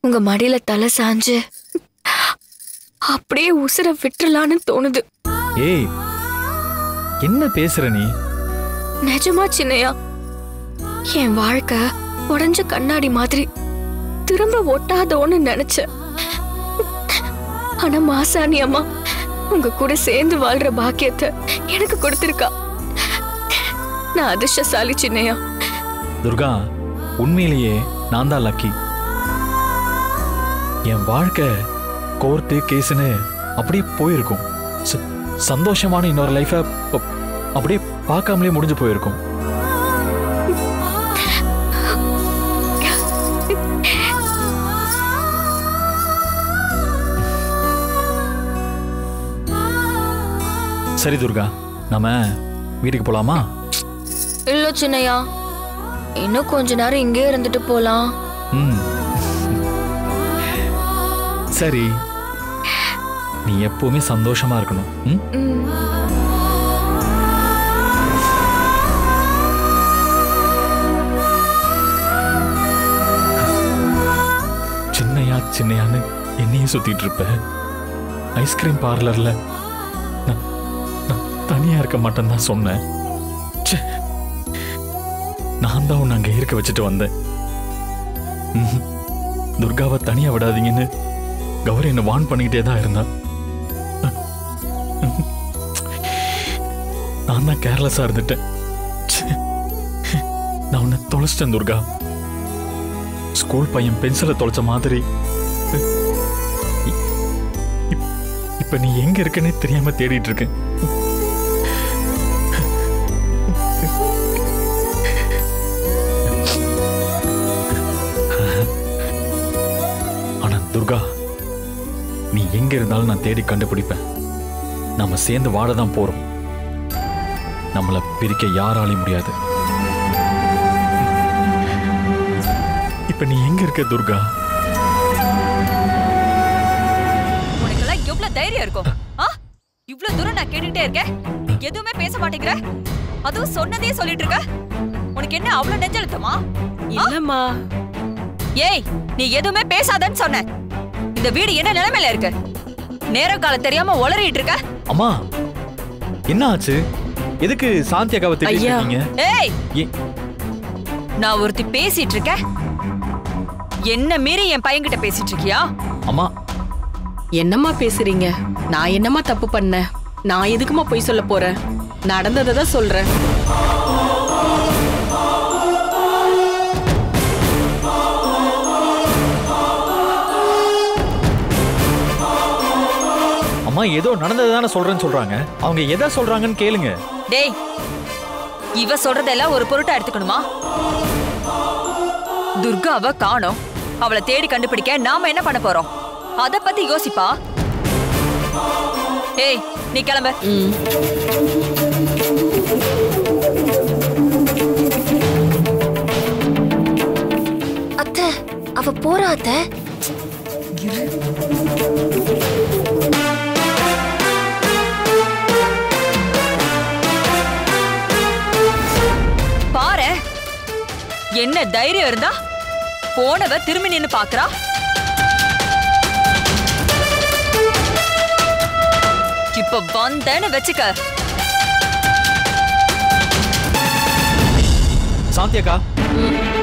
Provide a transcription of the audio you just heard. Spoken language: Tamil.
உங்க மடியில தலை சாஞ்சு அப்படியே உசுர விட்டுறலான்னு தோணுது ஏய் என்ன பேசுற நீ நிஜமா சின்னையா என் வாழ்க்கை உடைஞ்ச கண்ணாடி மாதிரி திரும்ப ஒட்டாதோன்னு நினைச்சேன் ஆனா மாசாணி அம்மா உங்க கூட சேர்ந்து வாழ்ற பாக்கியத்தை எனக்கு கொடுத்திருக்கா நான் அதிர்ஷ்டசாலி சின்னையா துர்கா உண்மையிலேயே நான் தான் லக்கி என் வாழ்க்கை கோர்ட்டு கேஸுன்னு அப்படியே போயிருக்கும் ச- சந்தோஷமான இன்னொரு லைஃபை அப்படியே பார்க்காமலே முடிஞ்சு போயிருக்கும் சரி துர்கா நம்ம வீட்டுக்கு போலாமா இல்ல சின்னையா இன்னும் கொஞ்ச நேரம் இங்கே இருந்துட்டு போலாம் ம் சரி நீ எப்பவுமே சந்தோஷமா இருக்கணும் ம் ம். சின்னையா சின்னையான்னு என்னையும் சுத்திட்டு இருப்ப ஐஸ்கிரீம் பார்லர்ல நான் நான் தனியா இருக்க மாட்டேன்னு தான் சொன்னேன் ச்சே. நான் தான் உன்னை அங்க இருக்க வச்சுட்டு வந்தேன் ம்ஹும். துர்காவை தனியா விடாதீங்கன்னு கௌரி என்ன வான் பண்ணிக்கிட்டே தான் இருந்தா நான் தான் கேர்லெஸ்ஸா இருந்துட்டேன் ச்சே. நான் உன்னை தொலைச்சிட்டேன் துர்கா ஸ்கூல் பையன் பென்சிலை தொலைச்ச மாதிரி இ- இப்- இப்ப நீ எங்க இருக்கனே தெரியாம தேடிட்டு இருக்கேன் ஆனா துர்கா நீ எங்க இருந்தாலும் நான் தேடி கண்டுபிடிப்பேன் நாம சேர்ந்து வாழ தான் போறோம் நம்மள பிரிக்க யாராலையும் முடியாது இப்ப நீ எங்க இருக்க துர்கா உனக்கெல்லாம் எவ்வளவு தைரியம் இருக்கும் ஆ இவ்வளவு தூரம் நான் கேட்டுட்டே இருக்கேன் நீ எதுவுமே பேச மாட்டேங்கிற அதுவும் சொன்னதே சொல்லிட்டு இருக்க உனக்கு என்ன அவ்வளவு நெஞ்செழுத்தமா இல்லம்மா ஏய் நீ எதுவுமே பேசாதன்னு சொன்ன இந்த வீடு என்ன நிலைமையில இருக்கு நேரம் காலம் தெரியாம உளறிட்டு இருக்க அம்மா என்ன ஆச்சு எதுக்கு சாந்தி அக்காவை திட்டிட்டு ஐயா. இருக்கீங்க ஏய் ஏ- நான் ஒருத்தி பேசிட்டு இருக்கேன் என்ன மீறி என் பையன்கிட்ட பேசிட்டு இருக்கியா அம்மா என்னம்மா பேசுறீங்க நான் என்னம்மா தப்பு பண்ணேன் நான் எதுக்குமா பொய் சொல்ல போறேன் நடந்ததை தான் சொல்றேன் அம்மா ஏதோ நடந்தது தானே சொல்றேன்னு சொல்றாங்க அவங்க எதை சொல்றாங்கன்னு கேளுங்க டேய் இவ சொல்றதெல்லாம் ஒரு பொருட்டா எடுத்துக்கணுமா துர்காவை காணோம் அவளை தேடி கண்டுபிடிக்க நாம என்ன பண்ண போறோம் அத பத்தி யோசிப்பா ஏய் நீ கிளம்பு ம். அத்தை அவ போறா அத்தை பாரு என்ன தைரியம் இருந்தா போனவ திரும்பி நின்னு பாக்குறா இப்ப வந்தேன்னு வச்சுக்க சாந்தி அக்கா ம்.